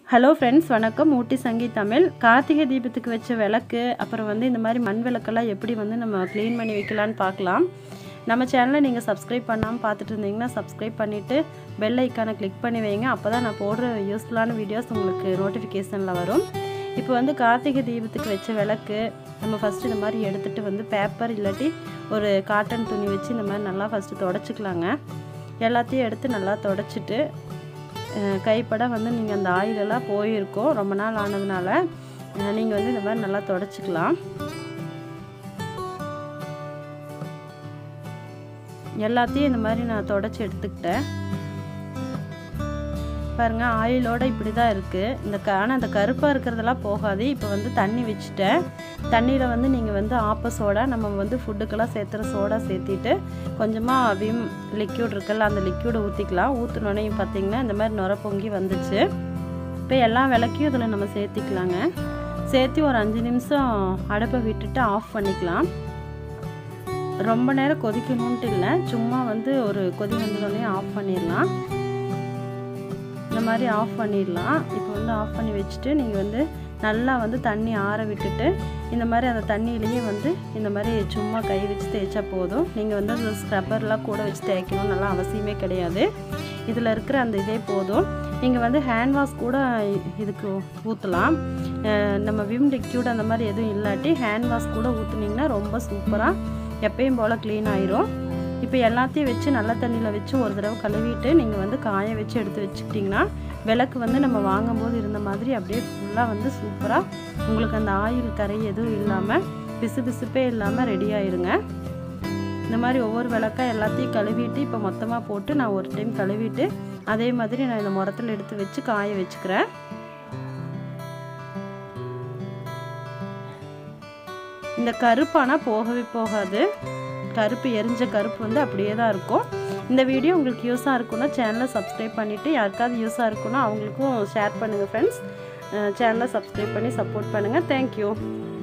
hello friends வணக்கம் ஊட்டி சங்கி தமிழ் கார்த்திகை தீபத்துக்கு வச்ச விளக்கு அப்புறம் வந்து இந்த மாதிரி மண் விளக்கெல்லாம் எப்படி வந்து நம்ம க்ளீன் பண்ணி வைக்கலான்னு பார்க்கலாம் நம்ம சேனலை நீங்கள் சப்ஸ்கிரைப் பண்ணாமல் பார்த்துட்டு இருந்தீங்கன்னா சப்ஸ்கிரைப் பண்ணிவிட்டு பெல் ஐக்கானை கிளிக் பண்ணி வைங்க அப்போ தான் நான் போடுற யூஸ்ஃபுல்லான வீடியோஸ் உங்களுக்கு நோட்டிஃபிகேஷனில் வரும் இப்போ வந்து கார்த்திகை தீபத்துக்கு வச்ச விளக்கு நம்ம ஃபஸ்ட்டு இந்த மாதிரி எடுத்துகிட்டு வந்து பேப்பர் இல்லாட்டி ஒரு காட்டன் துணி வச்சு இந்த மாதிரி நல்லா ஃபஸ்ட்டு தொடச்சிக்கலாங்க எல்லாத்தையும் எடுத்து நல்லா தொடச்சிட்டு கைப்பட வந்து நீங்கள் அந்த ஆயிலெல்லாம் போயிருக்கோம் ரொம்ப நாள் ஆனதுனால நீங்கள் வந்து இந்த மாதிரி நல்லா தொடச்சிக்கலாம் எல்லாத்தையும் இந்த மாதிரி நான் தொடச்சி எடுத்துக்கிட்டேன் பாருங்கள் ஆயிலோட இப்படி தான் இருக்குது இந்த க ஆனால் அந்த கருப்பாக இருக்கிறதெல்லாம் போகாது இப்போ வந்து தண்ணி வச்சுட்டேன் தண்ணியில் வந்து நீங்கள் வந்து ஆப்ப சோடா நம்ம வந்து ஃபுட்டுக்கெல்லாம் சேர்த்துற சோடா சேர்த்திட்டு கொஞ்சமாக விம் லிக்யூட் இருக்குல்ல அந்த லிக்யூடை ஊற்றிக்கலாம் ஊற்றினோடனே பார்த்தீங்கன்னா இந்த மாதிரி நுர பொங்கி வந்துச்சு இப்போ எல்லா விளக்கையும் இதில் நம்ம சேர்த்திக்கலாங்க சேர்த்து ஒரு அஞ்சு நிமிஷம் அடுப்பை விட்டுட்டு ஆஃப் பண்ணிக்கலாம் ரொம்ப நேரம் கொதிக்கணுன்ட்டு இல்லை சும்மா வந்து ஒரு கொதி வந்தோடனே ஆஃப் பண்ணிடலாம் இந்த மாதிரி ஆஃப் பண்ணிடலாம் இப்போ வந்து ஆஃப் பண்ணி வச்சுட்டு நீங்கள் வந்து நல்லா வந்து தண்ணி ஆற விட்டுட்டு இந்த மாதிரி அந்த தண்ணியிலையே வந்து இந்த மாதிரி சும்மா கை வச்சு தேய்ச்சா போதும் நீங்கள் வந்து அந்த ஸ்க்ரப்பர்லாம் கூட வச்சு தேய்க்கணும் நல்லா அவசியமே கிடையாது இதில் இருக்கிற அந்த இதே போதும் நீங்கள் வந்து ஹேண்ட் வாஷ் கூட இதுக்கு ஊற்றலாம் நம்ம விம் லிக்யூட் அந்த மாதிரி எதுவும் இல்லாட்டி ஹேண்ட் வாஷ் கூட ஊற்றுனீங்கன்னா ரொம்ப சூப்பராக எப்பயும் போல் க்ளீன் ஆயிரும் இப்போ எல்லாத்தையும் வச்சு நல்ல தண்ணியில் வச்சு ஒரு தடவை கழுவிட்டு நீங்கள் வந்து காய வச்சு எடுத்து வச்சுக்கிட்டிங்கன்னா விளக்கு வந்து நம்ம வாங்கும்போது இருந்த மாதிரி அப்படியே ஃபுல்லாக வந்து சூப்பராக உங்களுக்கு அந்த ஆயில் கரை எதுவும் இல்லாமல் பிசு பிசுப்பே இல்லாமல் ரெடி ஆயிருங்க இந்த மாதிரி ஒவ்வொரு விளக்காக எல்லாத்தையும் கழுவிட்டு இப்போ மொத்தமாக போட்டு நான் ஒரு டைம் கழுவிட்டு அதே மாதிரி நான் இந்த முரத்தில் எடுத்து வச்சு காய வச்சுக்கிறேன் இந்த கருப்பானால் போகவே போகாது கருப்பு எரிஞ்ச கருப்பு வந்து அப்படியே தான் இருக்கும் இந்த வீடியோ உங்களுக்கு யூஸாக இருக்குன்னா சேனலை சப்ஸ்கிரைப் பண்ணிவிட்டு யாருக்காவது யூஸாக இருக்குன்னா அவங்களுக்கும் ஷேர் பண்ணுங்கள் ஃப்ரெண்ட்ஸ் சேனலை சப்ஸ்கிரைப் பண்ணி சப்போர்ட் பண்ணுங்கள் தேங்க்யூ